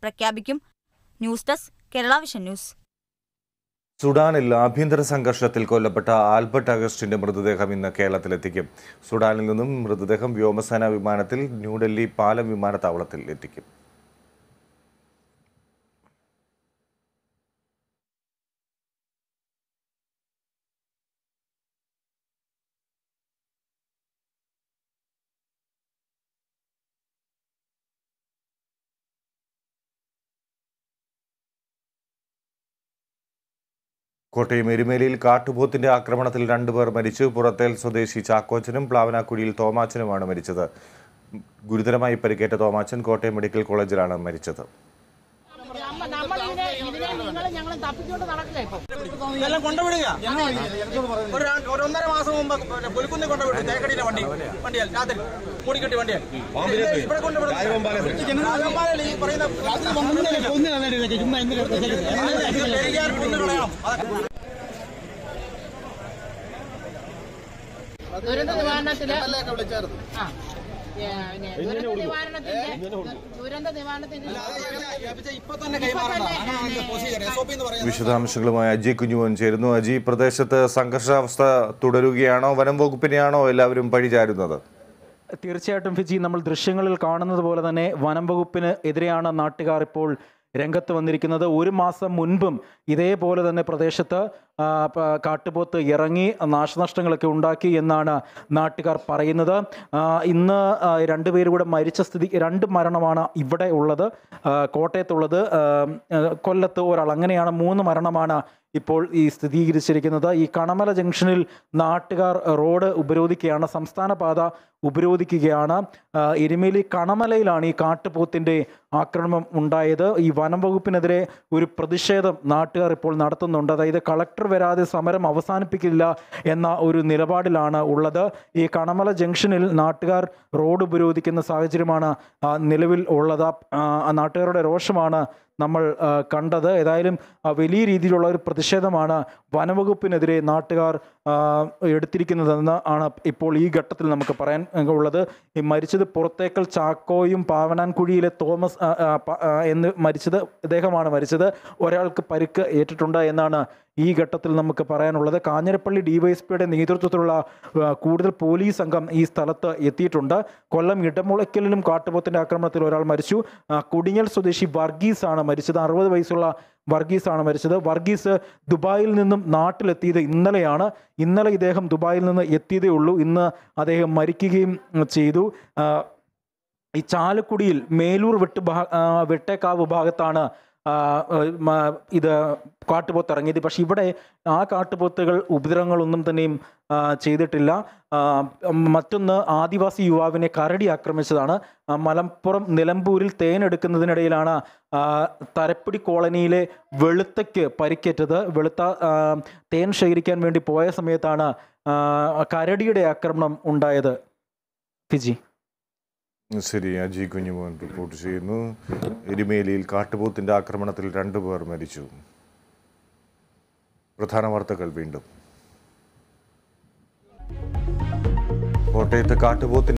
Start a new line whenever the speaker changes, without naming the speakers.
പ്രഖ്യാപിക്കും news desk Kerala vision news
സുഡാനിൽ ആഭ്യന്തര സംഘർഷത്തിൽ കൊല്ലപ്പെട്ട ആൽബർട്ട് അഗസ്റ്റിന്റെ മൃതദേഹം ഇന്ന് കേരളത്തിലെത്തിക്കും സുഡാനിൽ നിന്നും മൃതദേഹം വ്യോമസേന വിമാനത്തിൽ ന്യൂഡൽഹി പാലം വിമാനത്താവളത്തിൽ എത്തിക്കും കോട്ടയം എരുമേലിയിൽ കാട്ടുപോത്തിന്റെ ആക്രമണത്തിൽ രണ്ടുപേർ മരിച്ചു പുറത്തേൽ സ്വദേശി ചാക്കോച്ചനും പ്ലാവനാക്കുഴിയിൽ തോമാച്ചനുമാണ് മരിച്ചത് ഗുരുതരമായി പരിക്കേറ്റ തോമാച്ചൻ കോട്ടയം മെഡിക്കൽ കോളേജിലാണ് മരിച്ചത്
നമ്മളിതിനെ ഇതിനെ നിങ്ങൾ ഞങ്ങൾ തപ്പിക്കൊണ്ട് നടക്കില്ല ഇപ്പൊ
ഇതെല്ലാം കൊണ്ടുവിടുക ഒരു രണ്ട്- ഒരു ഒന്നര മാസം മുമ്പ് പിന്നെ പുലിക്കുന്നി കൊണ്ടുവിട്ടു തേക്കടിയിലെ വണ്ടി വണ്ടിയാൽ രാത്രി മൂടിക്കെട്ടി വണ്ടിയാൽ ഇവിടെ കൊണ്ടുവിടുന്നു രാജഗോപാലൻ ഈ പറയുന്ന പെരിയാർ കുന്നു കളയണം അത്
ദുരന്ത നിവാരണത്തില് ആ ഏ, പിന്നെ ദുരന്ത നിവാരണത്തിന്റെ ദുരന്ത നിവാരണത്തിന്റെ
ഇപ്പൊ തന്നെ കൈമാറണം അതാണ് പ്രൊസീജിയർ എസ് ഒ പി എന്ന് പറയുന്നത്
വിശദാംശങ്ങളുമായി അജി കുഞ്ഞുമോൻ ചേരുന്നു അജി പ്രദേശത്ത് സംഘർഷാവസ്ഥ തുടരുകയാണോ വനം വകുപ്പിനെയാണോ എല്ലാവരും പഴിചാരുന്നത്
തീർച്ചയായിട്ടും ഫിജി നമ്മൾ ദൃശ്യങ്ങളിൽ കാണുന്നത് പോലെ തന്നെ വനം വകുപ്പിന് എതിരെയാണ് നാട്ടുകാർ ഇപ്പോൾ രംഗത്ത് വന്നിരിക്കുന്നത് ഒരു മാസം മുൻപും ഇതേപോലെ തന്നെ പ്രദേശത്ത് ആ, പ- കാട്ടുപോത്ത് ഇറങ്ങി നാശനഷ്ടങ്ങളൊക്കെ ഉണ്ടാക്കി എന്നാണ് നാട്ടുകാർ പറയുന്നത് ആ, ഇന്ന് ആ, രണ്ടുപേരും കൂടെ മരിച്ച സ്ഥിതി രണ്ട് മരണമാണ് ഇവിടെ ഉള്ളത് ആ, കോട്ടയത്തുള്ളത് ആ, ആ, കൊല്ലത്ത് ഒരാൾ അങ്ങനെയാണ് മൂന്ന് മരണമാണ് ഇപ്പോൾ ഈ സ്ഥിരീകരിച്ചിരിക്കുന്നത് ഈ കണമല ജംഗ്ഷനിൽ നാട്ടുകാർ റോഡ് ഉപരോധിക്കുകയാണ് സംസ്ഥാന പാത ഉപരോധിക്കുകയാണ് ആ, എരുമേലി കണമലയിലാണ് ഈ കാട്ടുപോത്തിൻ്റെ ആക്രമണം ഉണ്ടായത് ഈ വനം വകുപ്പിനെതിരെ ഒരു പ്രതിഷേധം നാട്ടുകാർ ഇപ്പോൾ നടത്തുന്നുണ്ട് അതായത് കളക്ടർ വരാതെ സമരം അവസാനിപ്പിക്കില്ല എന്ന ഒരു നിലപാടിലാണ് ഉള്ളത് ഈ കണമല ജംഗ്ഷനിൽ നാട്ടുകാർ റോഡ് ഉപരോധിക്കുന്ന സാഹചര്യമാണ് ആ, നിലവിൽ ഉള്ളത് ആ, ആ നാട്ടുകാരുടെ രോഷമാണ് നമ്മൾ ആ, കണ്ടത് ഏതായാലും ആ, വലിയ രീതിയിലുള്ള ഒരു പ്രതിഷേധമാണ് വനവകുപ്പിനെതിരെ നാട്ടുകാർ ആ, എടുത്തിരിക്കുന്നതെന്ന് ആണ് ഇപ്പോൾ ഈ ഘട്ടത്തിൽ നമുക്ക് പറയാൻ ഉള്ളത് ഈ മരിച്ചത് പുറത്തേക്കൽ ചാക്കോയും പാവനാൻകുഴിയിലെ തോമസ് ആ, ആ, പ- ആ, എന്ന് മരിച്ചത് ഇദ്ദേഹമാണ് മരിച്ചത് ഒരാൾക്ക് പരിക്ക് ഏറ്റിട്ടുണ്ട് എന്നാണ് ഈ ഘട്ടത്തിൽ നമുക്ക് പറയാനുള്ളത് കാഞ്ഞിരപ്പള്ളി ഡിവൈഎസ്പിയുടെ നേതൃത്വത്തിലുള്ള ആ, കൂടുതൽ പോലീസ് സംഘം ഈ സ്ഥലത്ത് എത്തിയിട്ടുണ്ട് കൊല്ലം ഇടമുളയ്ക്കലിലും കാട്ടുപോത്തിന്റെ ആക്രമണത്തിൽ ഒരാൾ മരിച്ചു ആ, കുടിഞ്ഞൽ സ്വദേശി വർഗീസ് ആണ് മരിച്ചത് അറുപത് വയസ്സുള്ള വർഗീസ് ആണ് മരിച്ചത് വർഗീസ് ദുബായിൽ നിന്നും നാട്ടിലെത്തിയത് ഇന്നലെയാണ് ഇന്നലെ ഇദ്ദേഹം ദുബായിൽ നിന്ന് എത്തിയതേ ഉള്ളൂ ഇന്ന് അദ്ദേഹം മരിക്കുകയും ഉം, ചെയ്തു ആ, ഈ ചാലക്കുടിയിൽ മേലൂർ വെട്ട് ഭാ- ആ, വെട്ടേക്കാവ് ഭാഗത്താണ് ആ, ഏഹ്, മ- ഇത് കാട്ടുപോത്ത് ഇറങ്ങിയത് പക്ഷെ ഇവിടെ ആ കാട്ടുപോത്തുകൾ ഉപദ്രവങ്ങളൊന്നും തന്നെയും ആ, ചെയ്തിട്ടില്ല ആ, മറ്റൊന്ന് ആദിവാസി യുവാവിനെ കരടി ആക്രമിച്ചതാണ് ആ, മലപ്പുറം നിലമ്പൂരിൽ തേനെടുക്കുന്നതിനിടയിലാണ് ആ, തരപ്പിടി കോളനിയിലെ വെളുത്തയ്ക്ക് പരിക്കേറ്റത് വെളുത്ത ആ, തേൻ ശേഖരിക്കാൻ വേണ്ടി പോയ സമയത്താണ് ആ, കരടിയുടെ ആക്രമണം ഉണ്ടായത് ഫിജി
ശരി അജി കുഞ്ഞുമോൻ റിപ്പോർട്ട് ചെയ്യുന്നു എരുമേലിയിൽ കാട്ടുപോത്തിന്റെ ആക്രമണത്തിൽ രണ്ടുപേർ മരിച്ചു പ്രധാന വാർത്തകൾ വീണ്ടും കോട്ടയത്ത് കാട്ടുപോത്തിന്റെ